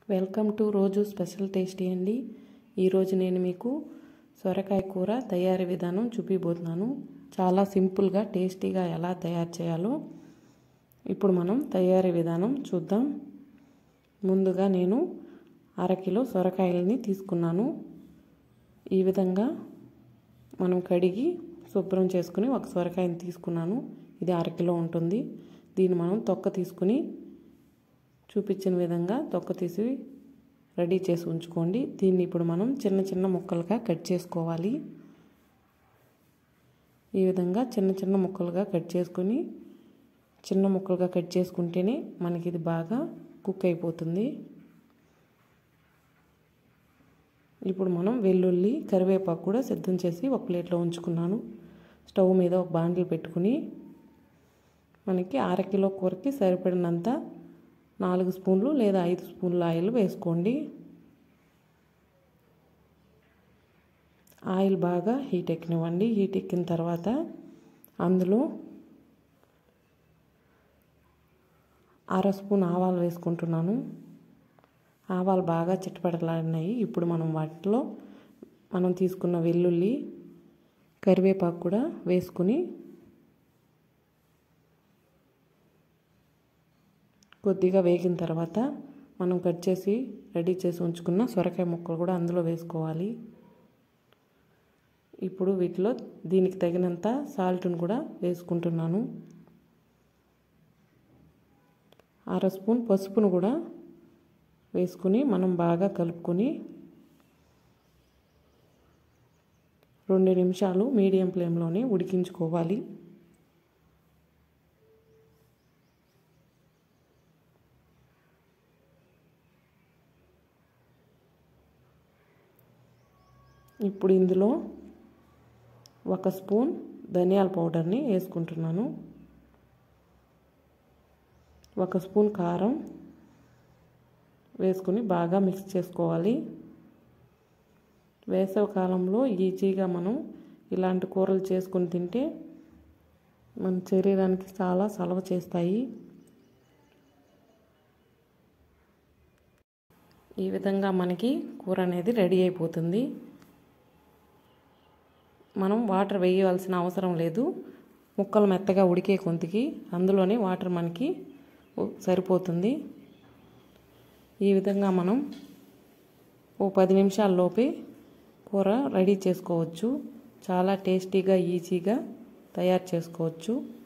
welcome to రోజు special tasty అండి ఈరోజు నేను మీకు సొరకాయ కూర తయారీ విధానం చూపిపోతున్నాను చాలా సింపుల్గా టేస్టీగా ఎలా తయారు చేయాలో ఇప్పుడు మనం తయారీ విధానం చూద్దాం ముందుగా నేను అరకిలో సొరకాయలని తీసుకున్నాను ఈ విధంగా మనం కడిగి శుభ్రం చేసుకుని ఒక సొరకాయని తీసుకున్నాను ఇది అరకిలో ఉంటుంది దీన్ని మనం తొక్క తీసుకుని చూపించిన విధంగా తొక్క తీసి రెడీ చేసి ఉంచుకోండి దీన్ని ఇప్పుడు మనం చిన్న చిన్న ముక్కలుగా కట్ చేసుకోవాలి ఈ విధంగా చిన్న చిన్న ముక్కలుగా కట్ చేసుకొని చిన్న ముక్కలుగా కట్ చేసుకుంటేనే మనకి ఇది బాగా కుక్ అయిపోతుంది ఇప్పుడు మనం వెల్లుల్లి కరివేపాకు కూడా సిద్ధం చేసి ఒక ప్లేట్లో ఉంచుకున్నాను స్టవ్ మీద ఒక బాండిల్ పెట్టుకుని మనకి అరకిలో కూరకి సరిపడినంత నాలుగు స్పూన్లు లేదా ఐదు స్పూన్ల ఆయిల్ వేసుకోండి ఆయిల్ బాగా హీట్ ఎక్కినివ్వండి హీట్ ఎక్కిన తర్వాత అందులో అర స్పూన్ ఆవాలు వేసుకుంటున్నాను ఆవాలు బాగా చిట్టపడలాడినాయి ఇప్పుడు మనం వాటిలో మనం తీసుకున్న వెల్లుల్లి కరివేపాకు కూడా వేసుకుని కొద్దిగా వేగిన తర్వాత మనం కట్ చేసి రెడీ చేసి ఉంచుకున్న సొరకాయ ముక్కలు కూడా అందులో వేసుకోవాలి ఇప్పుడు వీటిలో దీనికి తగినంత సాల్ట్ను కూడా వేసుకుంటున్నాను అర స్పూన్ పసుపును కూడా వేసుకుని మనం బాగా కలుపుకొని రెండు నిమిషాలు మీడియం ఫ్లేమ్లోనే ఉడికించుకోవాలి ఇప్పుడు ఇందులో ఒక స్పూన్ ధనియాల పౌడర్ని వేసుకుంటున్నాను ఒక స్పూన్ కారం వేసుకుని బాగా మిక్స్ చేసుకోవాలి వేసవి కాలంలో ఈజీగా మనం ఇలాంటి కూరలు చేసుకుని తింటే మన శరీరానికి చాలా సలవ చేస్తాయి ఈ విధంగా మనకి కూర అనేది రెడీ అయిపోతుంది మనం వాటర్ వేయవలసిన అవసరం లేదు ముక్కలు మెత్తగా ఉడికే కొంతికి అందులోనే వాటర్ మనకి సరిపోతుంది ఈ విధంగా మనం ఓ పది నిమిషాల్లోపే కూర రెడీ చేసుకోవచ్చు చాలా టేస్టీగా ఈజీగా తయారు చేసుకోవచ్చు